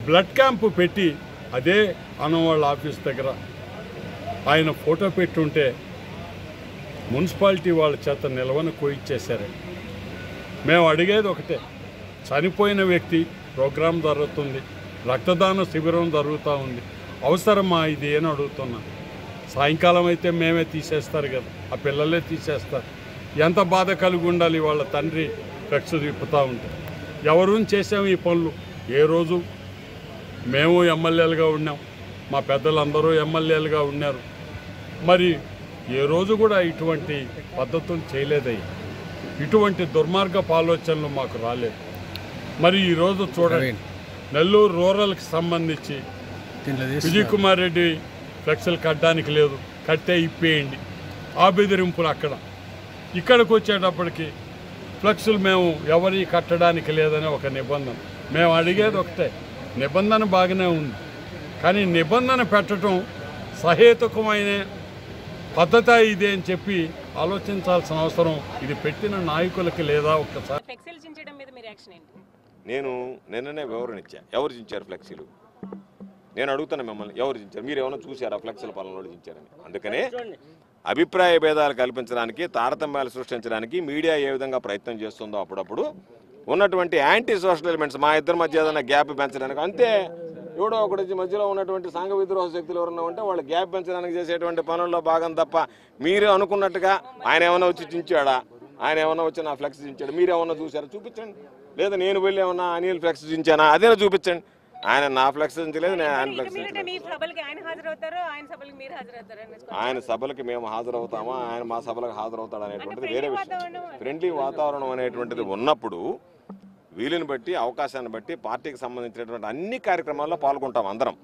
Blood camp పెట్టి అదే అన్నవాళ్ళ office దగ్గర ఆయన ఫోటో పెట్టుంటే మున్సిపాలిటీ వాళ్ళ చేత నిలవన కోయిచ్చేశారు మేము అడిగేది ఒకటే చనిపోయిన వ్యక్తి ప్రోగ్రాం జరుగుతుంది రక్తదాన శిబిరం జరుగుతూ ఉంది అవసరమా ఇది అని అడుగుతున్నా సాయంకాలం అయితే మేమే తీసేస్తారు కదా ఆ పిల్లలే తీసేస్తారు ఎంత బాధ కలిగి ఉండాలి వాళ్ళ తండ్రి ఫ్లెక్స్ తిప్పుతూ ఉంటే ఎవరు చేసాము ఈ పనులు ఏ రోజు మేము ఎమ్మెల్యేలుగా ఉన్నాం మా పెద్దలందరూ ఎమ్మెల్యేలుగా ఉన్నారు మరి ఏ రోజు కూడా ఇటువంటి పద్ధతులు చేయలేదయ్యి ఇటువంటి దుర్మార్గపు ఆలోచనలు మాకు రాలేదు మరి ఈరోజు చూడండి నెల్లూరు రూరల్కి సంబంధించి దీంట్లో తీసి విజయ్ కుమార్ రెడ్డి ఫ్లెక్స్లు కట్టడానికి లేదు కట్టే ఇప్పేయండి ఆ బెదిరింపులు అక్కడ ఇక్కడికి వచ్చేటప్పటికి ఫ్లెక్స్లు మేము ఎవరి కట్టడానికి లేదని ఒక నిబంధన మేము అడిగేది ఒకటే నిబంధన బాగానే ఉంది కానీ నిబంధన పెట్టడం సహేతుకమైన పద్ధత ఇదే అని చెప్పి ఆలోచించాల్సిన అవసరం ఇది పెట్టిన నాయకులకి లేదా ఒక్కసారి ఫ్లెక్సీలు చించడం మీద మీ రియాక్షన్ ఏంటి నేను నిన్ననే వివరణ ఇచ్చా ఎవరు చించారు ఫ్లెక్సీలు నేను అడుగుతున్నా మిమ్మల్ని ఎవరు చించారు మీరు ఏమైనా చూసారా ఫ్లెక్సీల పాలనలో చించారని అందుకనే అభిప్రాయ భేదాలు కల్పించడానికి తారతమ్యాలు సృష్టించడానికి మీడియా ఏ విధంగా ప్రయత్నం చేస్తుందో అప్పుడప్పుడు ఉన్నటువంటి యాంటీ సోషల్ ఎలిమెంట్స్ మా ఇద్దరి మధ్య ఏదైనా గ్యాప్ పెంచడానికి అంతే ఎవడో ఒకటి మధ్యలో ఉన్నటువంటి సంఘ విద్రోహ శక్తులు ఎవరన్నా ఉంటే వాళ్ళు గ్యాప్ పెంచడానికి చేసేటువంటి పనుల్లో భాగం తప్ప మీరు అనుకున్నట్టుగా ఆయన ఏమైనా వచ్చి చించాడా ఆయన ఏమైనా వచ్చి నా ఫ్లెక్స్ చించాడు మీరు ఏమన్నా చూసారా చూపించండి లేదా నేను వెళ్ళి ఏమన్నా అనిల్ ఫ్లెక్స్ చించానా అదేనా చూపించండి ఆయన నా ఫ్లెక్స్ చించలేదు నేను ఆయన ఇక ఫ్లెక్స్ మీరంటే చించలేదు మీ సభలకి ఆయన హాజరవుతారు ఆయన సభలకి మీరు హాజరవుతారు అనేసుకో. ఆయన సభలకి మేము హాజరవుతామా ఆయన మా సభలకు హాజరవుతాడు అనేటువంటిది వేరే విషయం వాతావరణం ఫ్రెండ్లీ వాతావరణం అనేటువంటిది ఉన్నప్పుడు వీలుని బట్టి అవకాశాన్ని బట్టి పార్టీకి సంబంధించినటువంటి అన్ని కార్యక్రమాల్లో పాల్గొంటాం అందరం